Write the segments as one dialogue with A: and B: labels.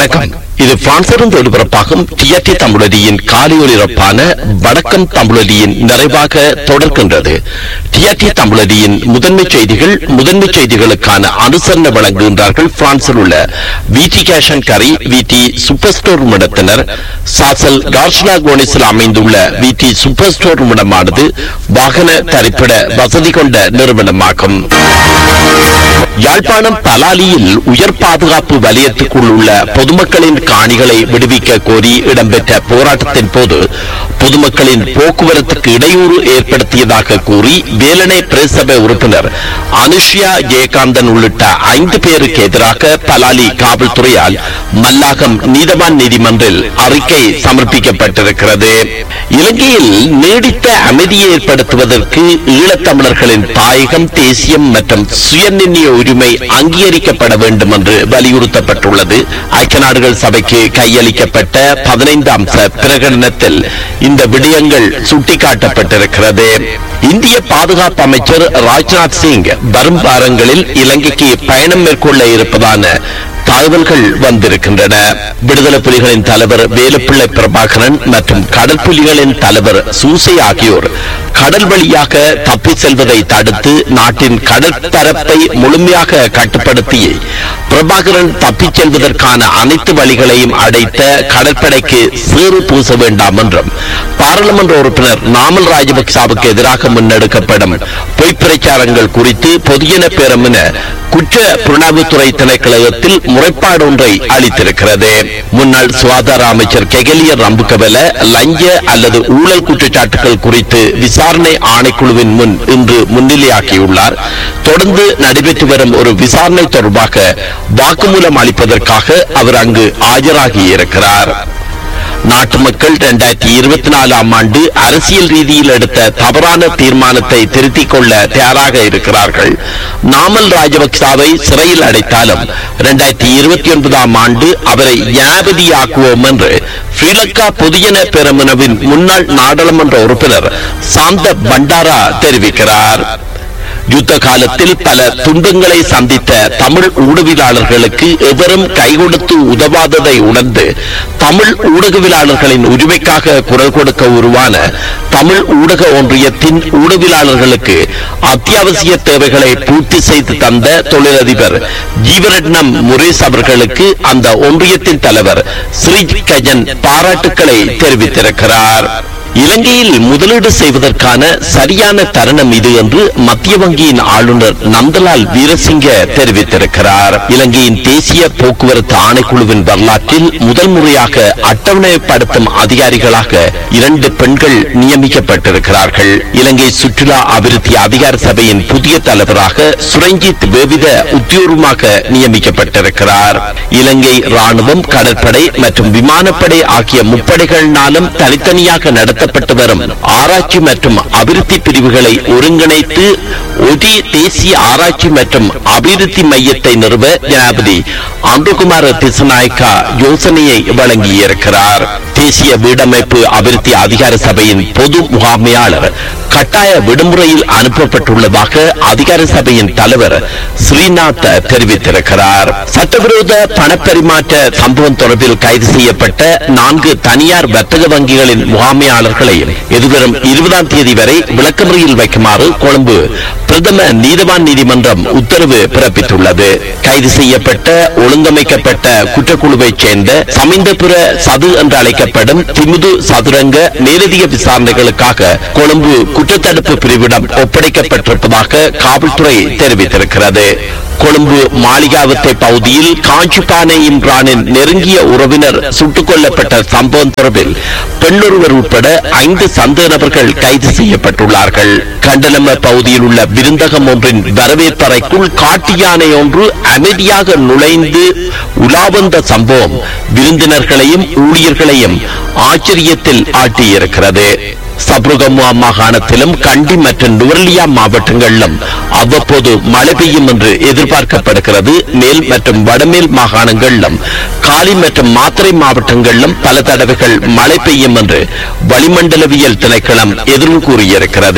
A: வணக்கம் இது பிரான்சிலிருந்து ஒலிபரப்பாகும் டிஆர்டி தமிழொலியின் காலை ஒலிபரப்பான வணக்கம் தமிழொலியின் நிறைவாக தொடர்கின்றது டிஆர்டி தமிழொலியின் முதன்மை செய்திகள் முதன்மை செய்திகளுக்கான அனுசரணை வழங்குகின்றார்கள் பிரான்சில் உள்ள விடி கேஷன் கரி விடி சூப்பர் ஸ்டோர் நிறுவனத்தினர் சாசல் டார்ஷனா கோனிஸில் அமைந்துள்ள விடி சூப்பர் ஸ்டோர் நிறுவனமானது வாகன தரிப்பிட வசதி கொண்ட நிறுவனமாகும் யாழ்ப்பாணம் பலாலியில் உயர் பாதுகாப்பு வலயத்துக்குள் உள்ள பொதுமக்களின் காணிகளை விடுவிக்க கோரி இடம்பெற்ற போராட்டத்தின் போது பொதுமக்களின் போக்குவரத்துக்கு இடையூறு ஏற்படுத்தியதாக கூறி வேலனை பிரேசபை உறுப்பினர் அனுஷ்யா ஜெயகாந்தன் உள்ளிட்ட ஐந்து பேருக்கு எதிராக பலாலி காவல்துறையால் மல்லாகம் நீதவான் நீதிமன்றில் அறிக்கை சமர்ப்பிக்கப்பட்டிருக்கிறது இலங்கையில் நீடித்த அமைதியை ஏற்படுத்துவதற்கு ஈழத்தமிழர்களின் தாயகம் தேசியம் மற்றும் சுயநிர்ணய உரிமை அங்கீகரிக்கப்பட வேண்டும் என்று வலியுறுத்தப்பட்டுள்ளது ஐக்கிய நாடுகள் சபைக்கு கையளிக்கப்பட்ட பதினைந்து அம்ச பிரகடனத்தில் இந்த விடயங்கள் சுட்டிக்காட்டப்பட்டிருக்கிறது இந்திய பாதுகாப்பு அமைச்சர் ராஜ்நாத் சிங் வரும் வாரங்களில் இலங்கைக்கு பயணம் மேற்கொள்ள இருப்பதான தகவல்கள் வந்திருக்கின்றன விடுதலை புலிகளின் தலைவர் வேலுப்பிள்ளை பிரபாகரன் மற்றும் கடல் புலிகளின் தலைவர் சூசை ஆகியோர் கடல் வழியாக தப்பி செல்வதை தடுத்து நாட்டின் கடல் பரப்பை முழுமையாக கட்டுப்படுத்தி பிரபாகரன் தப்பிச் செல்வதற்கான அனைத்து வழிகளையும் அடைத்த கடற்படைக்கு சீறு பூச வேண்டாம் என்றும் பாராளுமன்ற உறுப்பினர் நாமல் ராஜபக்சாவுக்கு எதிராக முன்னெடுக்கப்படும் பொய்ப் பிரச்சாரங்கள் குறித்து பொதுஜன பேரம் என குற்ற புலனாய்வுத்துறை திணைக்களகத்தில் முறைப்பாடு ஒன்றை அளித்திருக்கிறது முன்னாள் சுகாதார அமைச்சர் கெகலியர் ரம்புகவல லஞ்ச அல்லது ஊழல் குற்றச்சாட்டுகள் குறித்து விசாரணை ஆணைக்குழுவின் முன் இன்று முன்னிலையாக்கியுள்ளார் தொடர்ந்து நடைபெற்று வரும் ஒரு விசாரணை தொடர்பாக வாக்குமூலம் அளிப்பதற்காக அவர் அங்கு ஆஜராகி இருக்கிறார் நாட்டு மக்கள் இரண்டாயிரத்தி இருபத்தி நாலாம் ஆண்டு அரசியல் ரீதியில் எடுத்த தவறான தீர்மானத்தை திருத்திக் கொள்ள தயாராக இருக்கிறார்கள் நாமல் ராஜபக்சாவை சிறையில் அடைத்தாலும் இரண்டாயிரத்தி இருபத்தி ஒன்பதாம் ஆண்டு அவரை ஜனாதிபதியாக்குவோம் என்று ஸ்ரீலங்கா பொதுஜன பெரமுனவின் முன்னாள் நாடாளுமன்ற உறுப்பினர் சாந்த பண்டாரா தெரிவிக்கிறார் யுத்த காலத்தில் பல துன்பங்களை சந்தித்த தமிழ் ஊடகவியலாளர்களுக்கு எவரும் கை கொடுத்து உதவாததை உணர்ந்து தமிழ் ஊடகவியலாளர்களின் உரிமைக்காக குரல் கொடுக்க உருவான தமிழ் ஊடக ஒன்றியத்தின் ஊடகவியலாளர்களுக்கு அத்தியாவசிய தேவைகளை பூர்த்தி செய்து தந்த தொழிலதிபர் ஜீவரட்னம் முரேஷ் அவர்களுக்கு அந்த ஒன்றியத்தின் தலைவர் ஸ்ரீ கஜன் பாராட்டுக்களை தெரிவித்திருக்கிறார் இலங்கையில் முதலீடு செய்வதற்கான சரியான தருணம் இது என்று மத்திய வங்கியின் ஆளுநர் நந்தலால் வீரசிங்க தெரிவித்திருக்கிறார் இலங்கையின் தேசிய போக்குவரத்து ஆணைக்குழுவின் வரலாற்றில் முதல் முறையாக அட்டவணைப்படுத்தும் அதிகாரிகளாக இரண்டு பெண்கள் நியமிக்கப்பட்டிருக்கிறார்கள் இலங்கை சுற்றுலா அபிவிருத்தி அதிகார சபையின் புதிய தலைவராக சுரஞ்சித் வேவித உத்தியோகமாக நியமிக்கப்பட்டிருக்கிறார் இலங்கை ராணுவம் கடற்படை மற்றும் விமானப்படை ஆகிய முப்படைகளினாலும் தனித்தனியாக நடத்தப்பட்டு வரும் ஆராய்ச்சி மற்றும் அபிவிருத்தி பிரிவுகளை ஒருங்கிணைத்து ஒடி தேசிய ஆராய்ச்சி மற்றும் அபிவிருத்தி மையத்தை நிறுவ ஜனாதிபதி அன்புகுமார திசுநாயக்கா யோசனையை வழங்கியிருக்கிறார் தேசிய வீடமைப்பு அபிவிருத்தி அதிகார சபையின் பொது முகாமையாளர் கட்டாய விடுமுறையில் அனுப்பப்பட்டுள்ளதாக அதிகார சபையின் தலைவர் ஸ்ரீநாத் தெரிவித்திருக்கிறார் சட்டவிரோத பணப்பரிமாற்ற சம்பவம் தொடர்பில் கைது செய்யப்பட்ட நான்கு தனியார் வர்த்தக வங்கிகளின் முகாமையாளர்களையும் எதிர்வரும் இருபதாம் தேதி வரை விளக்கமறியில் வைக்குமாறு கொழும்பு பிரதம நீதவான் நீதிமன்றம் உத்தரவு பிறப்பித்துள்ளது கைது செய்யப்பட்ட ஒழுங்கமைக்கப்பட்ட குற்றக்குழுவைச் சேர்ந்த சமிந்தபுர சது என்று அழைக்கப்படும் திமுது சதுரங்க மேலதிக விசாரணைகளுக்காக கொழும்பு குற்றத்தடுப்பு பிரிவிடம் ஒப்படைக்கப்பட்டிருப்பதாக காவல்துறை தெரிவித்திருக்கிறது கொழும்பு மாளிகாவத்தை பகுதியில் காஞ்சிபானை இம்ரானின் நெருங்கிய உறவினர் சுட்டுக் கொல்லப்பட்ட சம்பவம் தொடர்பில் பெண்ணொருவர் உட்பட ஐந்து சந்தேக நபர்கள் கைது செய்யப்பட்டுள்ளார்கள் கண்டலம பகுதியில் உள்ள விருந்தகம் ஒன்றின் வரவேற்பறைக்குள் காட்டு யானை ஒன்று அமைதியாக நுழைந்து உலாவந்த சம்பவம் விருந்தினர்களையும் ஊழியர்களையும் ஆச்சரியத்தில் ஆட்டியிருக்கிறது சப்ருகமுவா மாகாணத்திலும் கண்டி மற்றும் நுவர்லியா மாவட்டங்களிலும் அவ்வப்போது மழை பெய்யும் என்று எதிர்பார்க்கப்படுகிறது மேல் மற்றும் வடமேல் மாகாணங்களிலும் காலி மற்றும் மாத்திரை மாவட்டங்களிலும் பல தடவைகள் மழை பெய்யும் என்று வளிமண்டலவியல் திணைக்களம் எதிர்வு கூறியிருக்கிறது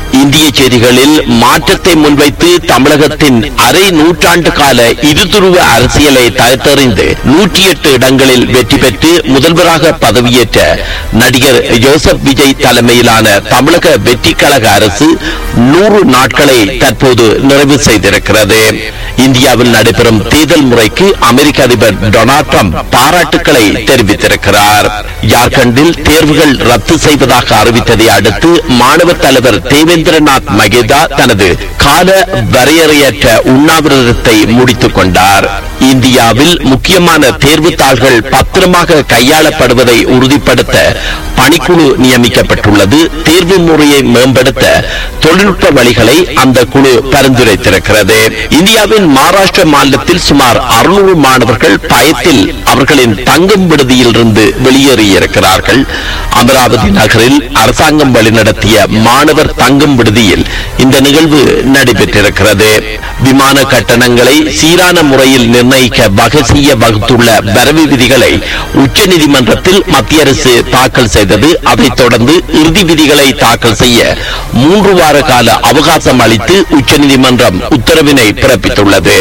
A: இந்திய செய்திகளில் மாற்றத்தை முன்வைத்து தமிழகத்தின் அரை நூற்றாண்டு கால இருதுருவ அரசியலை தகர்த்தறிந்து நூற்றி எட்டு இடங்களில் வெற்றி பெற்று முதல்வராக பதவியேற்ற நடிகர் ஜோசப் விஜய் தலைமையிலான தமிழக வெற்றி கழக அரசு நூறு நாட்களை தற்போது நிறைவு செய்திருக்கிறது இந்தியாவில் நடைபெறும் தேர்தல் முறைக்கு அமெரிக்க அதிபர் டொனால்ட் ட்ரம்ப் பாராட்டுக்களை தெரிவித்திருக்கிறார் ஜார்க்கண்டில் தேர்வுகள் ரத்து செய்வதாக அறிவித்ததை அடுத்து மாணவர் தலைவர் தேவேந்திரநாத் மகேதா தனது கால வரையறையற்ற உண்ணாவிரதத்தை முடித்துக் கொண்டார் இந்தியாவில் முக்கியமான தேர்வு தாள்கள் பத்திரமாக கையாளப்படுவதை உறுதிப்படுத்த பணிக்குழு நியமிக்கப்பட்டுள்ளது தேர்வு முறையை மேம்படுத்த தொழில்நுட்ப வழிகளை அந்த குழு பரிந்துரைத்திருக்கிறது இந்தியாவின் மகாராஷ்டிர மாநிலத்தில் சுமார் அறுநூறு மாணவர்கள் பயத்தில் அவர்களின் தங்கும் விடுதியில் இருந்து வெளியேறியிருக்கிறார்கள் அமராவதி நகரில் அரசாங்கம் வழிநடத்திய மாணவர் தங்கும் விடுதியில் இந்த நிகழ்வு நடைபெற்றிருக்கிறது விமான கட்டணங்களை சீரான முறையில் நிர்ணயிக்க வகை செய்ய வகுத்துள்ள வரவு விதிகளை உச்சநீதிமன்றத்தில் மத்திய அரசு தாக்கல் செய்தது அதைத் தொடர்ந்து இறுதி விதிகளை தாக்கல் செய்ய மூன்று வார கால அவகாசம் அளித்து உச்சநீதிமன்றம் உத்தரவினை பிறப்பித்துள்ளது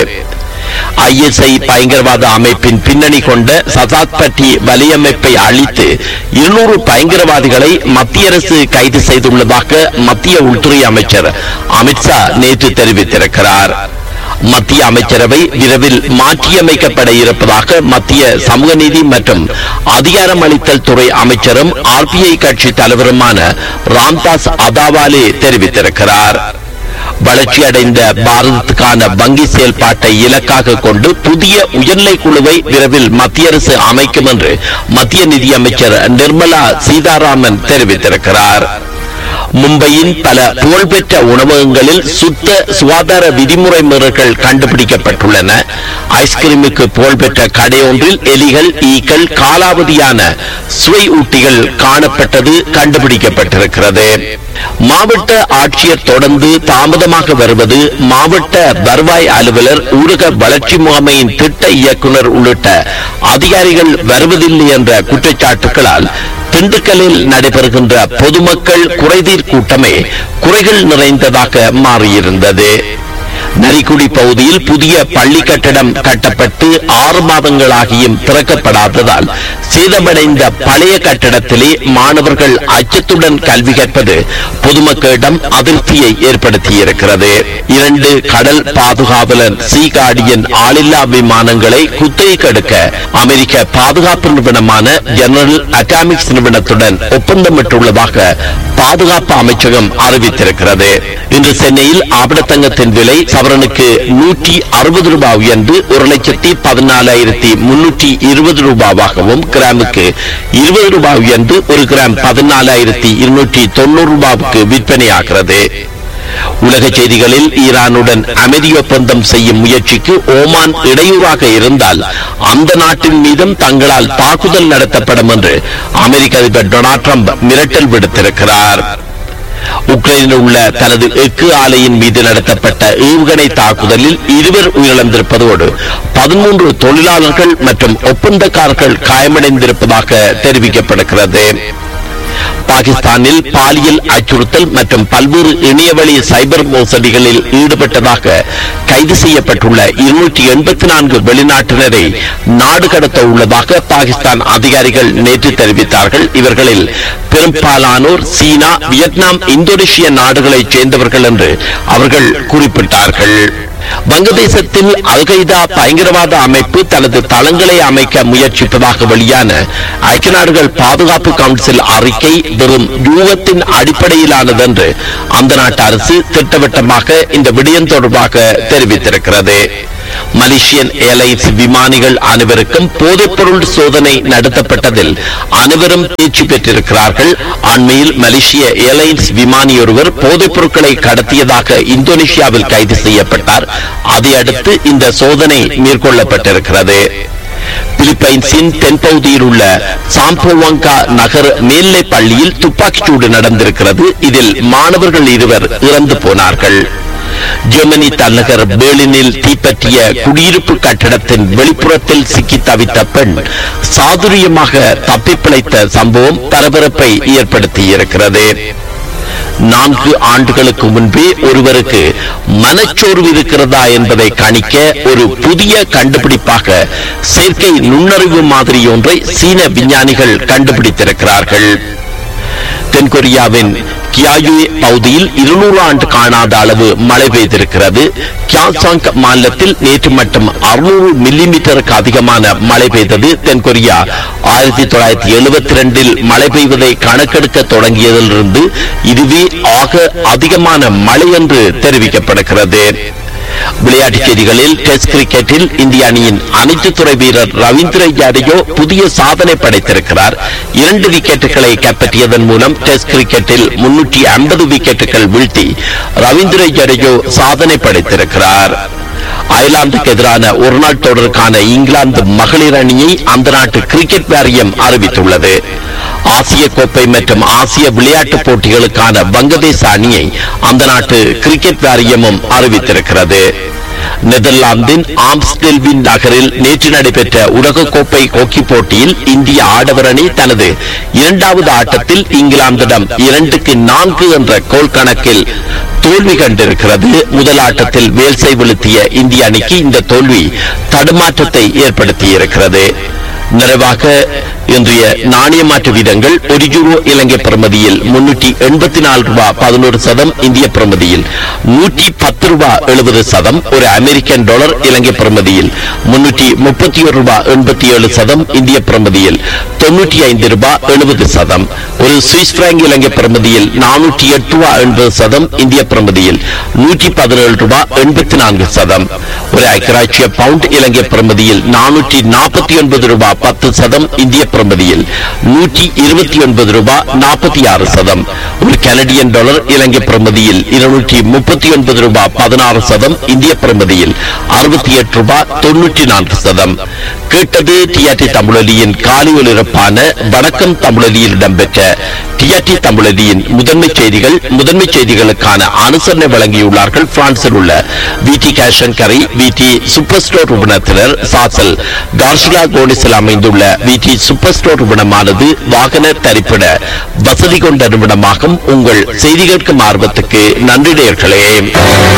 A: ஐஎஸ்ஐ பயங்கரவாத அமைப்பின் பின்னணி கொண்ட சசாத்பட்டி வலையமைப்பை அழித்து இருநூறு பயங்கரவாதிகளை மத்திய அரசு கைது செய்துள்ளதாக மத்திய உள்துறை அமைச்சர் அமித்ஷா நேற்று தெரிவித்திருக்கிறார் மத்திய அமைச்சரவை விரைவில் மாற்றியமைக்கப்பட இருப்பதாக மத்திய சமூக நீதி மற்றும் அதிகாரமளித்தல் துறை அமைச்சரும் ஆர்பிஐ கட்சி தலைவருமான ராம்தாஸ் அதாவாலே தெரிவித்திருக்கிறார் வளர்ச்சியடைந்த பாரதத்துக்கான வங்கி செயல்பாட்டை இலக்காக கொண்டு புதிய உயர்நிலை குழுவை விரைவில் மத்திய அரசு அமைக்கும் என்று மத்திய நிதியமைச்சர் நிர்மலா சீதாராமன் தெரிவித்திருக்கிறார் மும்பையின் பல புகழ்பெற்ற உணவகங்களில் சுத்த சுகாதார விதிமுறை மீறல்கள் கண்டுபிடிக்கப்பட்டுள்ளன ஐஸ்கிரீமுக்கு புகழ்பெற்ற கடையொன்றில் எலிகள் ஈக்கள் காலாவதியான சுவை ஊட்டிகள் காணப்பட்டது கண்டுபிடிக்கப்பட்டிருக்கிறது மாவட்ட ஆட்சியர் தொடர்ந்து தாமதமாக வருவது மாவட்ட வருவாய் அலுவலர் ஊரக வளர்ச்சி முகமையின் திட்ட இயக்குனர் உள்ளிட்ட அதிகாரிகள் வருவதில்லை என்ற குற்றச்சாட்டுகளால் திண்டுக்கல்லில் நடைபெறுகின்ற பொதுமக்கள் குறைதீர் கூட்டமே குறைகள் நிறைந்ததாக மாறியிருந்தது நரிக்குடி பகுதியில் புதிய பள்ளி கட்டடம் கட்டப்பட்டு ஆறு மாதங்களாகியும் திறக்கப்படாததால் சேதமடைந்த பழைய கட்டடத்திலே மாணவர்கள் அச்சத்துடன் கல்வி கற்பது பொதுமக்களிடம் அதிருப்தியை ஏற்படுத்தியிருக்கிறது இரண்டு கடல் பாதுகாவலர் சி கார்டியன் ஆளில்லா விமானங்களை குத்தகை கெடுக்க அமெரிக்க பாதுகாப்பு நிறுவனமான ஜெனரல் அட்டாமிக்ஸ் நிறுவனத்துடன் ஒப்பந்தமிட்டுள்ளதாக பாதுகாப்பு அமைச்சகம் அறிவித்திருக்கிறது இன்று சென்னையில் ஆபடத்தங்கத்தின் விலை சவரனுக்கு நூற்றி அறுபது ரூபாய் உயர்ந்து ஒரு லட்சத்தி பதினாலாயிரத்தி முன்னூற்றி இருபது ரூபாவாகவும் கிராமுக்கு இருபது ரூபாய் உயர்ந்து ஒரு கிராம் பதினாலாயிரத்தி இருநூற்றி தொண்ணூறு ரூபாவுக்கு விற்பனையாகிறது உலக செய்திகளில் ஈரானுடன் அமைதி ஒப்பந்தம் செய்யும் முயற்சிக்கு ஓமான் இடையூறாக இருந்தால் அந்த நாட்டின் மீதும் தங்களால் தாக்குதல் நடத்தப்படும் என்று அமெரிக்க அதிபர் டொனால்ட் ட்ரம்ப் மிரட்டல் விடுத்திருக்கிறார் உக்ரைனில் உள்ள தனது எஃகு ஆலையின் மீது நடத்தப்பட்ட ஏவுகணை தாக்குதலில் இருவர் உயிரிழந்திருப்பதோடு பதிமூன்று தொழிலாளர்கள் மற்றும் ஒப்பந்தக்காரர்கள் காயமடைந்திருப்பதாக தெரிவிக்கப்படுகிறது பாகிஸ்தானில் பாலியல் அச்சுறுத்தல் மற்றும் பல்வேறு இணையவழி சைபர் மோசடிகளில் ஈடுபட்டதாக கைது செய்யப்பட்டுள்ள இருநூற்றி எண்பத்தி நான்கு வெளிநாட்டினரை நாடு கடத்த உள்ளதாக பாகிஸ்தான் அதிகாரிகள் நேற்று தெரிவித்தார்கள் இவர்களில் பெரும்பாலானோர் சீனா வியட்நாம் இந்தோனேஷிய நாடுகளைச் சேர்ந்தவர்கள் என்று அவர்கள் குறிப்பிட்டார்கள் வங்கதேசத்தில் அல்கைதா பயங்கரவாத அமைப்பு தனது தளங்களை அமைக்க முயற்சிப்பதாக வெளியான ஐக்கிய நாடுகள் பாதுகாப்பு கவுன்சில் அறிக்கை வெறும் யூகத்தின் அடிப்படையிலானது என்று அந்த நாட்டு அரசு திட்டவட்டமாக இந்த விடயம் தொடர்பாக தெரிவித்திருக்கிறது மலேசியன் ஏர்லைன்ஸ் விமானிகள் அனைவருக்கும் போதைப்பொருள் சோதனை நடத்தப்பட்டதில் அனைவரும் தேர்ச்சி பெற்றிருக்கிறார்கள் அண்மையில் மலேசிய ஏர்லைன்ஸ் விமானி ஒருவர் போதைப் பொருட்களை கடத்தியதாக இந்தோனேஷியாவில் கைது செய்யப்பட்டார் அதையடுத்து இந்த சோதனை மேற்கொள்ளப்பட்டிருக்கிறது பிலிப்பைன்ஸின் தென்பகுதியில் உள்ள சாம்போவாங்கா நகர் மேல்நிலைப் பள்ளியில் துப்பாக்கிச்சூடு நடந்திருக்கிறது இதில் மாணவர்கள் இருவர் இறந்து போனார்கள் ஜெர்மனி தலைநகர் பேர்லினில் தீப்பற்றிய குடியிருப்பு கட்டடத்தின் வெளிப்புறத்தில் சிக்கி தவித்த பெண் சாதுரியமாக தப்பிப்பிழைத்த சம்பவம் பரபரப்பை ஏற்படுத்தியிருக்கிறது நான்கு ஆண்டுகளுக்கு முன்பே ஒருவருக்கு மனச்சோர்வு இருக்கிறதா என்பதை கணிக்க ஒரு புதிய கண்டுபிடிப்பாக செயற்கை நுண்ணறிவு மாதிரி ஒன்றை சீன விஞ்ஞானிகள் கண்டுபிடித்திருக்கிறார்கள் தென்கொரியாவின் கியாயுவே பகுதியில் இருநூறு ஆண்டு காணாத அளவு மழை பெய்திருக்கிறது கியாசாங் மாநிலத்தில் நேற்று மட்டும் அறுநூறு மில்லிமீட்டருக்கு அதிகமான மழை பெய்தது தென்கொரியா ஆயிரத்தி தொள்ளாயிரத்தி எழுபத்தி ரெண்டில் மழை பெய்வதை கணக்கெடுக்க தொடங்கியதிலிருந்து இதுவே ஆக அதிகமான மழை என்று தெரிவிக்கப்படுகிறது விளையாட்டுச் செய்திகளில் டெஸ்ட் கிரிக்கெட்டில் இந்திய அணியின் அனைத்து துறை வீரர் ரவீந்திர ஜடேஜா புதிய சாதனை படைத்திருக்கிறார் இரண்டு விக்கெட்டுகளை கைப்பற்றியதன் மூலம் டெஸ்ட் கிரிக்கெட்டில் முன்னூற்றி ஐம்பது விக்கெட்டுகள் வீழ்த்தி ரவீந்திர ஜடேஜா சாதனை படைத்திருக்கிறார் அயர்லாந்துக்கு எதிரான ஒருநாள் தொடருக்கான இங்கிலாந்து மகளிர் அணியை அந்த நாட்டு கிரிக்கெட் வாரியம் அறிவித்துள்ளது ஆசிய கோப்பை மற்றும் ஆசிய விளையாட்டுப் போட்டிகளுக்கான வங்கதேச அணியை அந்த நாட்டு கிரிக்கெட் வாரியமும் அறிவித்திருக்கிறது நெதர்லாந்தின் ஆம்ஸ்டெல்வின் நகரில் நேற்று நடைபெற்ற உலகக்கோப்பை ஹாக்கி போட்டியில் இந்திய ஆடவர் அணி தனது இரண்டாவது ஆட்டத்தில் இங்கிலாந்திடம் இரண்டுக்கு நான்கு என்ற கோல் கணக்கில் தோல்வி கண்டிருக்கிறது முதல் ஆட்டத்தில் வேல்சை வீழ்த்திய இந்திய அணிக்கு இந்த தோல்வி தடுமாற்றத்தை ஏற்படுத்தியிருக்கிறது நிறைவாக இன்றைய நாணய மாற்று வீதங்கள் ஒரு யூரோ இலங்கை பிரமதியில் முன்னூற்றி எண்பத்தி நாலு ரூபாய் பதினோரு சதம் இந்திய பிரமதியில் நூற்றி பத்து ரூபாய் எழுபது சதம் ஒரு அமெரிக்கன் டாலர் இலங்கை பிரமதியில் முன்னூற்றி முப்பத்தி ஒரு ரூபாய் எண்பத்தி ஏழு சதம் இந்திய பிரமதியில் தொன்னூற்றி ஐந்து ரூபாய் எழுபது சதம் ஒரு சுவிஸ் பிராங்க் இலங்கை பிரமதியில் நானூற்றி எட்டு ரூபாய் எண்பது சதம் இந்திய பிரமதியில் நூற்றி பதினேழு ரூபாய் எண்பத்தி நான்கு சதம் ஒரு ஐக்கராட்சிய பவுண்ட் இலங்கை பிரமதியில் நானூற்றி நாற்பத்தி ஒன்பது ரூபாய் பத்து சதம் இந்திய பிரமதியில் நூற்றி இருபத்தி ஒன்பது ரூபாய் நாற்பத்தி ஆறு சதம் ஒரு கனடியன் டாலர் இலங்கை பிரமதியில் இருநூற்றி முப்பத்தி ஒன்பது ரூபாய் பதினாறு சதம் இந்திய பிரமதியில் அறுபத்தி எட்டு ரூபாய் தொன்னூற்றி நான்கு சதம் கேட்டது டிஆர்டி தமிழொலியின் காலை ஒலிபரப்பான வணக்கம் தமிழொலியில் இடம்பெற்ற டிஆர்டி தமிழொலியின் முதன்மை செய்திகள் முதன்மை செய்திகளுக்கான அனுசரணை வழங்கியுள்ளார்கள் பிரான்சில் உள்ள விடி கேஷங்கரை விடி சூப்பர் ஸ்டோர் நிறுவனத்தினர் சாசல் டார்ஷிலா கோனிஸில் அமைந்துள்ள விடி சூப்பர் ஸ்டோர் நிறுவனமானது வாகன தரிப்பிட வசதி கொண்ட நிறுவனமாகும் உங்கள் செய்தி கேட்கும் ஆர்வத்துக்கு நன்றி நேயர்களே